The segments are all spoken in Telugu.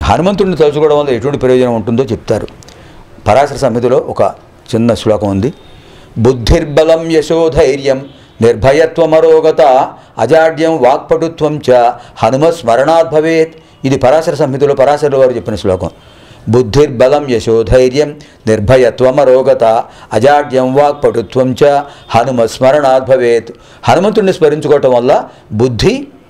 హనుమంతుడిని తలుచుకోవడం వల్ల ఎటువంటి ప్రయోజనం ఉంటుందో చెప్తారు పరాశర సంహితలో ఒక చిన్న శ్లోకం ఉంది బుద్ధిర్బలం యశోధైర్యం నిర్భయత్వమరోగత అజాడ్యం వాక్పటుత్వం చ హనుమస్మరణాత్ భవేత్ ఇది పరాశర సంహితలో పరాశర వారు చెప్పిన శ్లోకం బుద్ధిర్బలం యశోధైర్యం నిర్భయత్వమరోగత అజాడ్యం వాక్పటుత్వం చ హనుమస్మరణాత్ భవేత్ హనుమంతుడిని స్మరించుకోవటం వల్ల బుద్ధి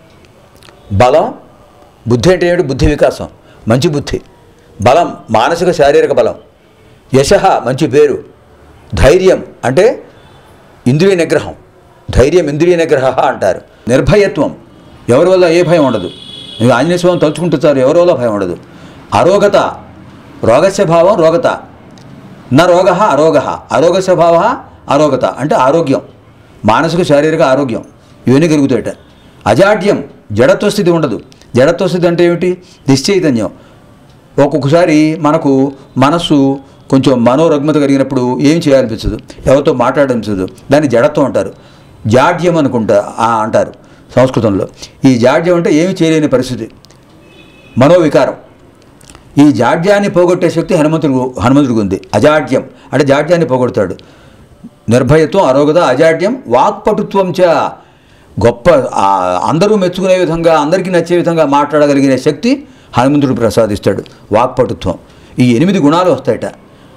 బలం బుద్ధి అంటే ఏమిటి బుద్ధి వికాసం మంచి బుద్ధి బలం మానసిక శారీరక బలం యశ మంచి పేరు ధైర్యం అంటే ఇంద్రియ నిగ్రహం ధైర్యం ఇంద్రియ నిగ్రహ అంటారు నిర్భయత్వం ఎవరి వల్ల ఏ భయం ఉండదు మీరు ఆంజనేయ స్వామి తలుచుకుంటూ చాలు ఎవరి వల్ల భయం ఉండదు అరోగత రోగస్య భావం రోగత న రోగ అరోగ అరోగస్య భావ అరోగత అంటే ఆరోగ్యం మానసిక శారీరక ఆరోగ్యం ఇవన్నీ కలుగుతాయట అజాడ్యం జడత్వ స్థితి ఉండదు జడత్వ స్థితి అంటే ఏమిటి నిశ్చైతన్యం ఒక్కొక్కసారి మనకు మనస్సు కొంచెం మనోరగ్మత కలిగినప్పుడు ఏం చేయాలనిపించదు ఎవరితో మాట్లాడనిపించదు దాన్ని జడత్వం అంటారు జాడ్యం అనుకుంటా ఆ అంటారు సంస్కృతంలో ఈ జాడ్యం అంటే ఏమి చేయలేని పరిస్థితి మనోవికారం ఈ జాడ్యాన్ని పోగొట్టే శక్తి హనుమంతుడు హనుమంతుడికి ఉంది అజాడ్యం అంటే జాడ్యాన్ని పోగొడతాడు నిర్భయత్వం అరోగత అజాడ్యం వాక్పటుత్వం చ గొప్ప ఆ, అందరూ మెచ్చుకునే విధంగా అందరికీ నచ్చే విధంగా మాట్లాడగలిగిన శక్తి హనుమంతుడు ప్రసాదిస్తాడు వాక్పటుత్వం ఈ ఎనిమిది గుణాలు వస్తాయట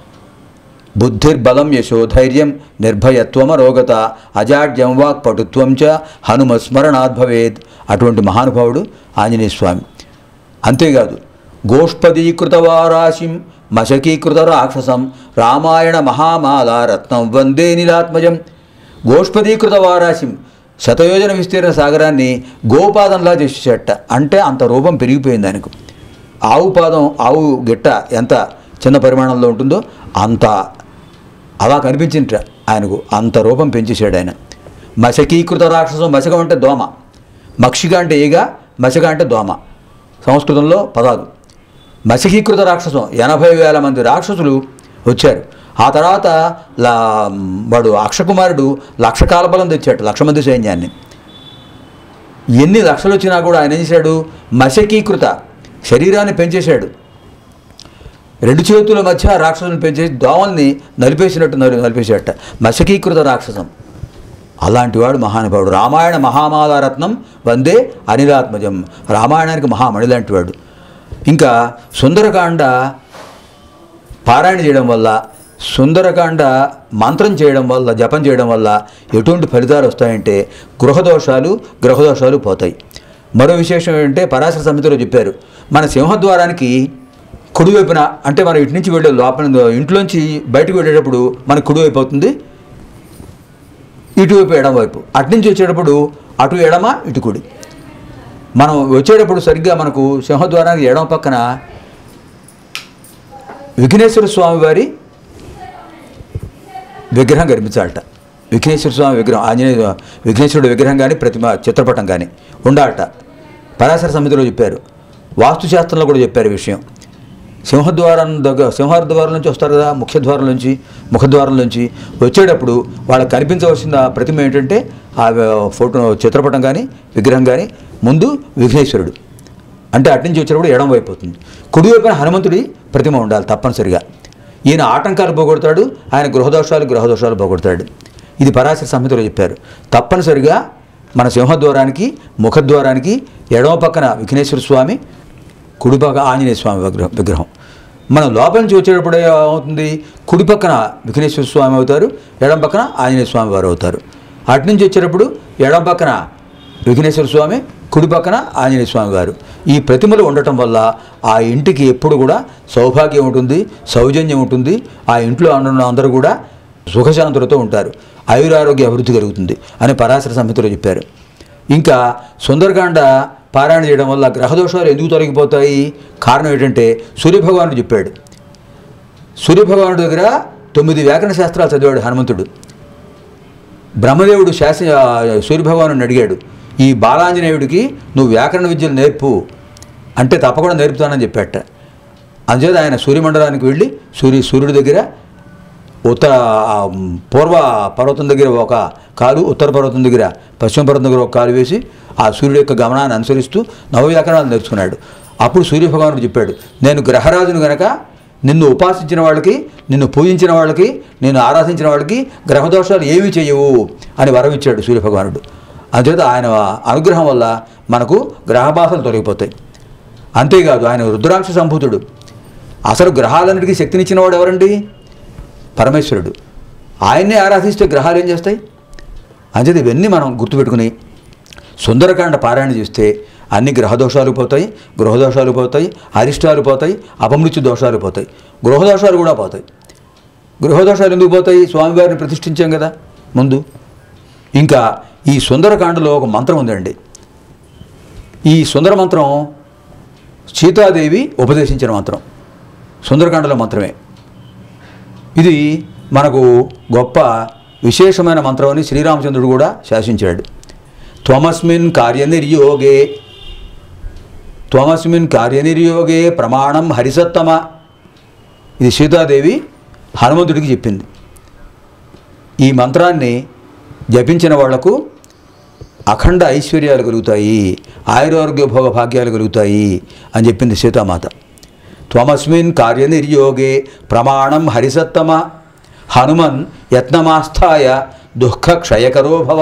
బుద్ధిర్బలం యశోధైర్యం నిర్భయత్వం అరోగత అజాడ్యం వాక్ పటుత్వం చ హనుమస్మరణాద్ భవేత్ అటువంటి మహానుభావుడు ఆంజనేయ స్వామి అంతేకాదు గోష్పదీకృతవారాశిం మశకీకృత రాక్షసం రామాయణ మహామాల రత్నం వందే నీలాత్మజం గోష్పదీకృత వారాశిం శతయోజన విస్తీర్ణ సాగరాన్ని గోపాదంలా చేసేట అంటే అంత రూపం పెరిగిపోయింది ఆయనకు ఆవు పాదం ఆవు గిట్ట ఎంత చిన్న పరిమాణంలో ఉంటుందో అంత అలా కనిపించింట ఆయనకు అంత రూపం పెంచేశాడు ఆయన మశకీకృత రాక్షసం మశకం అంటే దోమ మక్షిక అంటే ఈగ మశక అంటే దోమ సంస్కృతంలో పదాలు మశకీకృత రాక్షసం ఎనభై వేల మంది రాక్షసులు వచ్చారు ఆ తర్వాత లా వాడు అక్షకుమారుడు లక్ష కాలబలం తెచ్చాడు లక్ష మంది సైన్యాన్ని ఎన్ని లక్షలు వచ్చినా కూడా ఆయన ఏం చేశాడు మశకీకృత శరీరాన్ని పెంచేశాడు రెండు చేతుల మధ్య రాక్షసుని పెంచేసి దోమల్ని నలిపేసినట్టు నలి నలిపేసేట మశకీకృత రాక్షసం అలాంటి వాడు మహానుభావుడు రామాయణ మహామాలారత్నం వందే అనిలాత్మజం రామాయణానికి మహామణి లాంటి వాడు ఇంకా సుందరకాండ పారాయణ చేయడం వల్ల సుందరకాండ మంత్రం చేయడం వల్ల జపం చేయడం వల్ల ఎటువంటి ఫలితాలు వస్తాయంటే గృహదోషాలు గ్రహదోషాలు పోతాయి మరో విశేషం ఏంటంటే పరాశర సమితిలో చెప్పారు మన సింహద్వారానికి కుడివైపున అంటే మనం ఇటు నుంచి వెళ్ళే లోపల ఇంట్లోంచి బయటకు వెళ్ళేటప్పుడు మనకు కుడివైపు అవుతుంది ఇటువైపు ఎడమవైపు అటు నుంచి వచ్చేటప్పుడు అటు ఎడమ ఇటు కుడి మనం వచ్చేటప్పుడు సరిగ్గా మనకు సింహద్వారానికి ఎడమ పక్కన విఘ్నేశ్వర స్వామి వారి విగ్రహం కనిపించాలట విఘ్నేశ్వర స్వామి విగ్రహం ఆంజనేయ విఘ్నేశ్వరుడు విగ్రహం కానీ ప్రతిమ చిత్రపటం కానీ ఉండాలట పరాశర సమితిలో చెప్పారు వాస్తుశాస్త్రంలో కూడా చెప్పారు ఈ విషయం సింహద్వారం దగ్గర సింహద్వారం నుంచి వస్తారు కదా ముఖ్యద్వారం నుంచి ముఖద్వారం నుంచి వచ్చేటప్పుడు వాళ్ళకి కనిపించవలసిన ప్రతిమ ఏంటంటే ఆ ఫోటో చిత్రపటం కానీ విగ్రహం కానీ ముందు విఘ్నేశ్వరుడు అంటే అటు నుంచి వచ్చేటప్పుడు ఎడం వైపు అవుతుంది కుడివైపున హనుమంతుడి ప్రతిమ ఉండాలి తప్పనిసరిగా ఈయన ఆటంకాలు పోగొడతాడు ఆయన గృహదోషాలు గ్రహదోషాలు పోగొడతాడు ఇది పరాశర సంహితలో చెప్పారు తప్పనిసరిగా మన సింహద్వారానికి ముఖద్వారానికి ఎడమ పక్కన విఘ్నేశ్వర స్వామి కుడిపక్క ఆంజనేయ స్వామి విగ్రహం విగ్రహం మనం లోపల నుంచి వచ్చేటప్పుడు ఏమవుతుంది కుడి పక్కన విఘ్నేశ్వర స్వామి అవుతారు ఎడం పక్కన ఆంజనేయ స్వామి వారు అవుతారు అటు నుంచి వచ్చేటప్పుడు ఎడం పక్కన విఘ్నేశ్వర స్వామి కుడి పక్కన ఆంజనేయ స్వామి వారు ఈ ప్రతిమలు ఉండటం వల్ల ఆ ఇంటికి ఎప్పుడు కూడా సౌభాగ్యం ఉంటుంది సౌజన్యం ఉంటుంది ఆ ఇంట్లో ఉన్న అందరూ కూడా సుఖశాంతులతో ఉంటారు ఆయురారోగ్య అభివృద్ధి కలుగుతుంది అని పరాశర సంహితలో చెప్పారు ఇంకా సుందరకాండ పారాయణ చేయడం వల్ల గ్రహదోషాలు ఎందుకు తొలగిపోతాయి కారణం ఏంటంటే సూర్యభగవానుడు చెప్పాడు సూర్యభగవానుడి దగ్గర తొమ్మిది వ్యాకరణ శాస్త్రాలు చదివాడు హనుమంతుడు బ్రహ్మదేవుడు శాస్త్ర సూర్యభగవాను అడిగాడు ఈ బాలాంజనేయుడికి నువ్వు వ్యాకరణ విద్యలు నేర్పు అంటే తప్పకుండా నేర్పుతానని చెప్పాట అందుచేత ఆయన సూర్యమండలానికి వెళ్ళి సూర్య సూర్యుడి దగ్గర ఉత్తర ఆ, పూర్వ పర్వతం దగ్గర ఒక కాలు ఉత్తర పర్వతం దగ్గర పశ్చిమ పర్వతం దగ్గర ఒక కాలు వేసి ఆ సూర్యుడి యొక్క గమనాన్ని అనుసరిస్తూ నవవ్యాకరణాలు నేర్చుకున్నాడు అప్పుడు సూర్యభగవానుడు చెప్పాడు నేను గ్రహరాజును గనక నిన్ను ఉపాసించిన వాళ్ళకి నిన్ను పూజించిన వాళ్ళకి నిన్ను ఆరాధించిన వాళ్ళకి గ్రహదోషాలు ఏమీ చేయవు అని వరం ఇచ్చాడు సూర్యభగవానుడు అంచేత ఆయన అనుగ్రహం వల్ల మనకు గ్రహబాధలు తొలగిపోతాయి అంతేకాదు ఆయన రుద్రాంశ సంభూతుడు అసలు గ్రహాలన్నిటికీ శక్తినిచ్చిన వాడు ఎవరండి పరమేశ్వరుడు ఆయన్నే ఆరాధిస్తే గ్రహాలు ఏం చేస్తాయి అంచేత ఇవన్నీ మనం గుర్తుపెట్టుకుని సుందరకాండ పారాయణ చేస్తే అన్ని గ్రహదోషాలు పోతాయి గృహదోషాలు పోతాయి అరిష్టాలు పోతాయి అపమృత్యు దోషాలు పోతాయి గృహదోషాలు కూడా పోతాయి గృహదోషాలు ఎందుకు పోతాయి స్వామివారిని ప్రతిష్ఠించాం కదా ముందు ఇంకా ఈ సుందరకాండలో ఒక మంత్రం ఉందండి ఈ సుందర మంత్రం సీతాదేవి ఉపదేశించిన మంత్రం సుందరకాండలో మంత్రమే ఇది మనకు గొప్ప విశేషమైన మంత్రం అని శ్రీరామచంద్రుడు కూడా శాసించాడు త్వమస్మిన్ కార్యనిర్యోగే త్వమస్మిన్ కార్యనిర్యోగే ప్రమాణం హరిసత్తమ ఇది సీతాదేవి హనుమంతుడికి చెప్పింది ఈ మంత్రాన్ని జపించిన వాళ్లకు అఖండ ఐశ్వర్యాలు కలుగుతాయి ఆయురారోగ్య భోగ భాగ్యాలు కలుగుతాయి అని చెప్పింది సీతామాత త్వమస్మిన్ కార్యనిర్యోగే ప్రమాణం హరిసత్తమ హనుమన్ యత్నమాస్థాయ దుఃఖ క్షయకరో భవ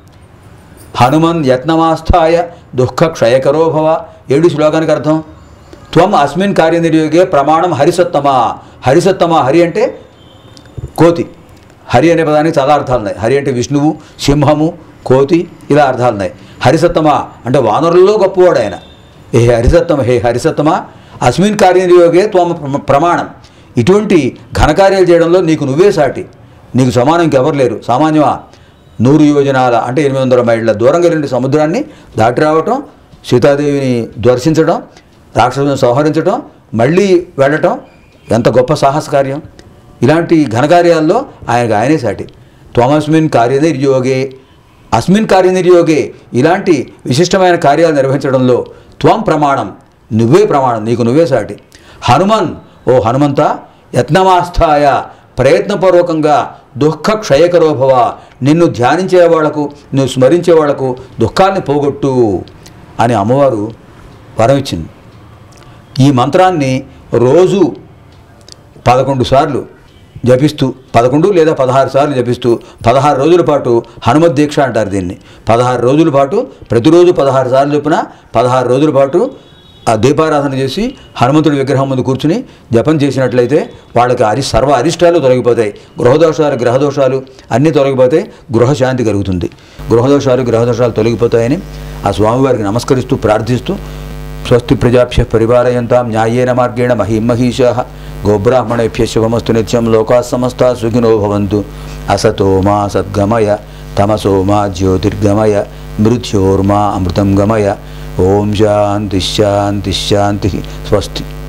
హనుమన్ యత్నమాస్థాయ దుఃఖ క్షయకరో భవ ఏడు శ్లోకానికి అర్థం త్వం అస్మిన్ కార్యనిర్యోగే ప్రమాణం హరిసత్తమ హరిసత్తమ హరి అంటే కోతి హరి అనే పదానికి చాలా అర్థాలు ఉన్నాయి హరి అంటే విష్ణువు సింహము కోతి ఇలా అర్థాలు ఉన్నాయి హరిసత్తమ అంటే వానరుల్లో గొప్పవాడు ఆయన ఏ హరిసత్తమ హే హరిసత్తమ అస్మిన్ కార్యనియోగే త్వం ప్ర- ప్రమాణం ఇటువంటి ఘనకార్యాలు చేయడంలో నీకు నువ్వే సాటి నీకు సమానం ఇంకెవరు లేరు సామాన్యమా నూరు యోజనాల అంటే ఎనిమిది వందల మైళ్ళ దూరంగా వెళ్ళి సముద్రాన్ని దాటి రావటం సీతాదేవిని దర్శించడం రాక్షసులను సంహరించడం మళ్ళీ వెళ్ళటం ఎంత గొప్ప సాహస కార్యం ఇలాంటి ఘనకార్యాల్లో ఆయనకు ఆయనే సాటి త్వమస్మిన్ కార్యనిర్యోగే అస్మిన్ కార్యనిర్యోగే ఇలాంటి విశిష్టమైన కార్యాలు నిర్వహించడంలో త్వం ప్రమాణం నువ్వే ప్రమాణం నీకు నువ్వే సాటి హనుమన్ ఓ హనుమంత యత్నమాస్థాయ ప్రయత్నపూర్వకంగా దుఃఖ క్షయకరోభవ నిన్ను ధ్యానించే వాళ్లకు నువ్వు స్మరించే వాళ్లకు దుఃఖాన్ని పోగొట్టు అని అమ్మవారు వరం ఇచ్చింది ఈ మంత్రాన్ని రోజు పదకొండు సార్లు జపిస్తూ పదకొండు లేదా పదహారు సార్లు జపిస్తూ పదహారు రోజుల పాటు హనుమత్ దీక్ష అంటారు దీన్ని పదహారు రోజుల పాటు ప్రతిరోజు పదహారు సార్లు చొప్పున పదహారు రోజుల పాటు ఆ దీపారాధన చేసి హనుమంతుడి విగ్రహం ముందు కూర్చుని జపం చేసినట్లయితే వాళ్ళకి అరి సర్వ అరిష్టాలు తొలగిపోతాయి గృహదోషాలు గ్రహదోషాలు అన్నీ తొలగిపోతాయి గృహశాంతి కలుగుతుంది గృహదోషాలు గ్రహదోషాలు తొలగిపోతాయని ఆ స్వామివారికి నమస్కరిస్తూ ప్రార్థిస్తూ స్వస్తి ప్రజాభ్య పరిపాలయంతాం న్యాయేన మార్గేణ మహిమహీషా గోబ్రాహ్మణేభ్య శుభమస్తు నిత్యం లోకా సమస్త సుఖినో భవంతు అసతో మా సద్గమయ తమసో మా జ్యోతిర్గమయ మృత్యోర్మా అమృతం గమయ ఓం శాంతి శాంతి శాంతి స్వస్తి